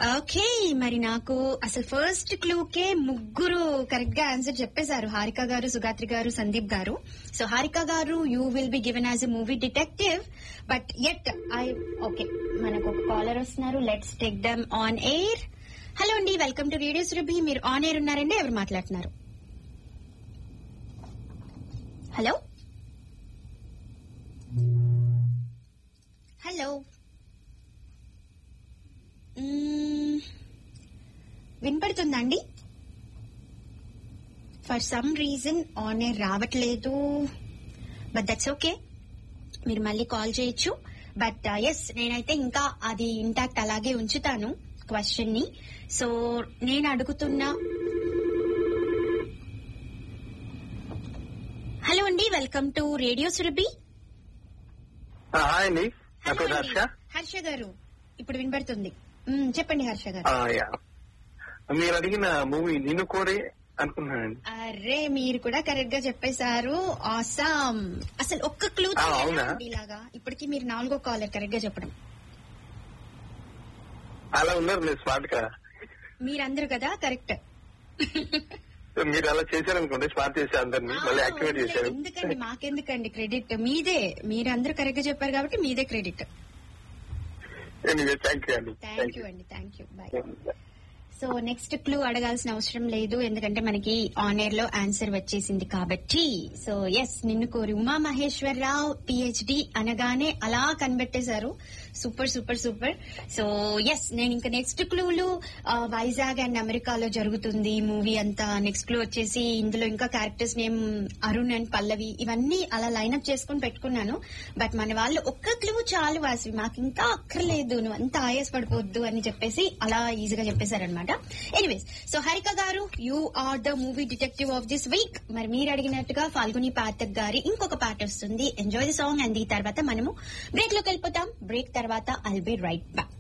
Okay మరి నాకు అసలు ఫస్ట్ క్లూకే ముగ్గురు కరెక్ట్ గా ఆన్సర్ చెప్పేశారు హారిక గారు సుగాత్రి గారు సందీప్ గారు సో హారిక గారు you will be given as a movie detective but at I okay మనకు ఒక కాలర్ వస్తున్నారు let's take them on air hello అండి వెల్కమ్ టు రేడియో సురభి మీరు ఆన్ ఎయిర్ ఉన్నారండి ఎవరు మాట్లాడుతున్నారు హలో హలో మ్మ్. వినపడుతుందండి for some reason on air రావట్లేదు బట్ దట్స్ ఓకే మీరు మళ్ళీ కాల్ చేయొచ్చు బట్ ఎస్ నేనైతే ఇంకా అది ఇంటాక్ట్ అలాగే ఉంచుతాను క్వశ్చన్ ని సో నేను అడుగుతున్న హలో అండి welcome to radio Surabhi hi అండి నా హలో పేరు అండి. హర్ష హర్ష గారు ఇప్పుడు వినపడుతుంది మ్మ్, చెప్పండి హర్ష గారు ఆ, యా. మీరు అడిగిన మూవీ నిన్ను కోరే అనుకున్నానండి అరే మీరు కూడా కరెక్ట్ గా చెప్పేశారు ఆసామ్ అసలు ఒక్క క్లూ ఆ, అవునా? ఇలాగా ఇప్పటికి మీరు నాలుగో కాలర్ కరెక్ట్ గా చెప్పడం అలా ఉన్నారు మీరు స్మార్ట్ గా మీరందరూ కదా కరెక్ట్ మీరు అలా చేశారనుకోండి స్మార్ట్ చేసి అందరినీ మళ్ళీ యాక్టివేట్ చేశారు ఎందుకండి మాకెందుకండి క్రెడిట్ మీదే మీరందరూ కరెక్ట్ గా చెప్పారు కాబట్టి మీదే క్రెడిట్ థ్యాంక్ యూ అండి థ్యాంక్ యూ అండి thank you bye so next clue అడగాల్సిన అవసరం లేదు ఎందుకంటే మనకి ఆన్ ఎయిర్ లో ఆన్సర్ వచ్చేసింది కాబట్టి సో ఎస్ నిన్ను కోరి ఉమా మహేశ్వరరావు పిహెచ్డి అనగానే అలా కనిపెట్టేశారు super super super so yes నేను ఇంకా నెక్స్ట్ క్లూలు వైజాగ్ అండ్ అమెరికాలో జరుగుతుంది మూవీ అంతా నెక్స్ట్ క్లూ వచ్చేసి ఇందులో ఇంకా characters name Arun and Pallavi ఇవన్నీ అలా లైన్అప్ చేసుకుని పెట్టుకున్నాను బట్ మన వాళ్ళు ఒక్క క్లూ చాలు వాసి మాకు ఇంకా అక్కర్లేదు నువ్వు అంత ఆయాస పడిపోవద్దు అని చెప్పేసి అలా ఈజీగా చెప్పేశారనమాట ఎనీవేస్ సో హరిక గారు you are the movie detective of this week మరి మీరు అడిగినట్టుగా ఫాల్గుని పాఠక్ గారి ఇంకొక పాట వస్తుంది ఎంజాయ్ ది సాంగ్ అండ్ ఈ తర్వాత మనము బ్రేక్ లోకి వెళ్ళిపోతాం బ్రేక్ తర్వాత ఐల్ బి రైట్ బ్యాక్